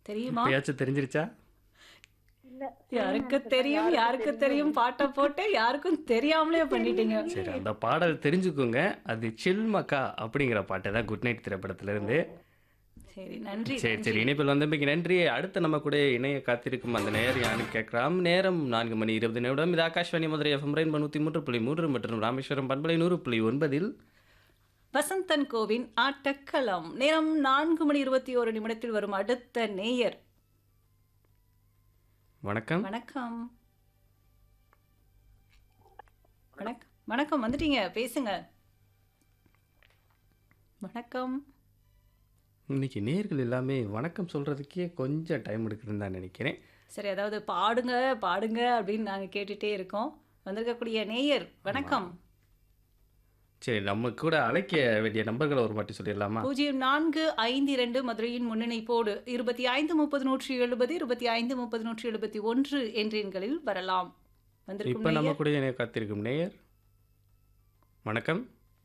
தெரியுமா இப்பயாச்சும் தெரிஞ்சிருச்சா இல்ல யாருக்கு தெரியும் யாருக்கு தெரியும் பாட்டை போட்டு யாருக்கும் தெரியாமலே பண்ணிட்டீங்க சரி அந்த பாடல் தெரிஞ்சுக்கோங்க அது சில்மக்கா அப்படிங்கிற பாட்டு தான் குட் நைட் திரைப்படத்துல இருந்து சரி நன்றி சரி சரி இணைப்பில் வந்தமைக்கு நன்றி அடுத்து நம்ம கூட இணைய காத்திருக்கும் அந்த நேரம் யாருன்னு கேட்கலாம் நேரம் நான்கு மணி இருபது நிமிடம் இது ஆகாஷ்வாணி மதுரை எஃப்எம் ரெயின் நூற்றி மூன்று புள்ளி மூன்று மற்றும் ராமேஸ்வரம் பண்பலை நூறு புள்ளி ஒன்பதில் வசந்தன் கோவின் ஆட்டக்களம் நேரம் நான்கு மணி இருபத்தி ஒரு நிமிடத்தில் வரும் அடுத்த நேயர் வணக்கம் வணக்கம் வணக்கம் வணக்கம் வந்துட்டீங்க பேசுங்க வணக்கம் இன்னைக்கு நேர்கள் எல்லாமே வணக்கம் சொல்றதுக்கே கொஞ்சம் டைம் எடுக்குதுன்னு தான் நினைக்கிறேன் சரி அதாவது பாடுங்க பாடுங்க அப்படின்னு நாங்கள் கேட்டுட்டே இருக்கோம் வந்திருக்கக்கூடிய நேயர் வணக்கம் சரி நம்ம கூட அழைக்க வேண்டிய நம்பர்களை ஒரு வாட்டி சொல்லிடலாமா பூஜ்ஜியம் நான்கு ஐந்து இரண்டு மதுரையின் முன்னிணைப்போடு இருபத்தி ஐந்து முப்பது நூற்றி எழுபது இருபத்தி ஐந்து முப்பது நூற்றி எழுபத்தி ஒன்று என்ற எண்களில் வரலாம் வந்திருக்கும் இப்போ நம்ம நேயர் கூட இணைய காத்திருக்கும் நேயர் வணக்கம்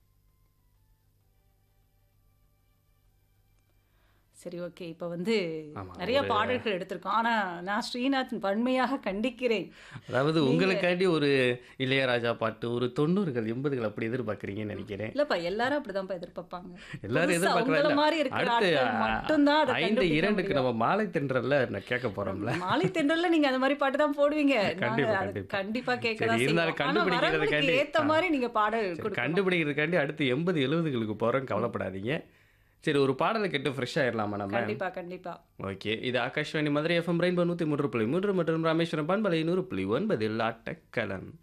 சரி ஓகே இப்போ வந்து ஆமா, நிறைய ஒரு- பாடல்கள் எடுத்திருக்கோம் ஆனா நான் ஸ்ரீநாத் வன்மையாக கண்டிக்கிறேன் அதாவது உங்களுக்காண்டி ஒரு இளையராஜா பாட்டு ஒரு தொண்ணூறுகள் எண்பதுகள் அப்படி எதிர்பார்க்குறீங்கன்னு நினைக்கிறேன் இல்லப்பா எல்லாரும் அப்படிதான்ப்பா எதிர்பார்ப்பாங்க எல்லாரும் புதுசா உங்கள மாதிரி எதிர்பார்க்கறாங்க இருக்கிற அடுத்து ஆட்கள் மட்டும்தான் அதை ஐந்து கண்டுபிடிக்க இரண்டுக்கு முடியும். நம்ம மாலை தென்றல்ல நான் கேட்க போறோம்ல மாலை தென்றல்ல நீங்க அந்த மாதிரி பாட்டு தான் போடுவீங்க நாங்க கண்டிப்பா, அது கண்டிப்பா. கண்டிப்பா கேட்க சரி, தான் இருந்தாலும் செய்வோம். ஆனா கண்டுபிடிக்கிறதுக்காண்டி- வரவங்களுக்கு ஏத்த ஆ. மாதிரி நீங்க பாடல் சரி, கொடுக்கணும் கண்டுபிடிக்கிறதுக்காண்டி அடுத்து எண்பது எழுபதுகளுக்கு போறோம் கவலைப்படாதீங்க சரி ஒரு பாடலை கேட்டு ஃப்ரெஷ் ஆயிடலாமா நம்ம கண்டிப்பா கண்டிப்பா ஓகே இது ஆகாஷ்வாணி மதுரை எஃப்எம் ரெயின்போ நூற்றி மூன்று புள்ளி மூன்று மற்றும் ராமேஸ்வரம் பண்பலை நூறு புள்ளி ஒன்பதில் ஆட்டக்கலன்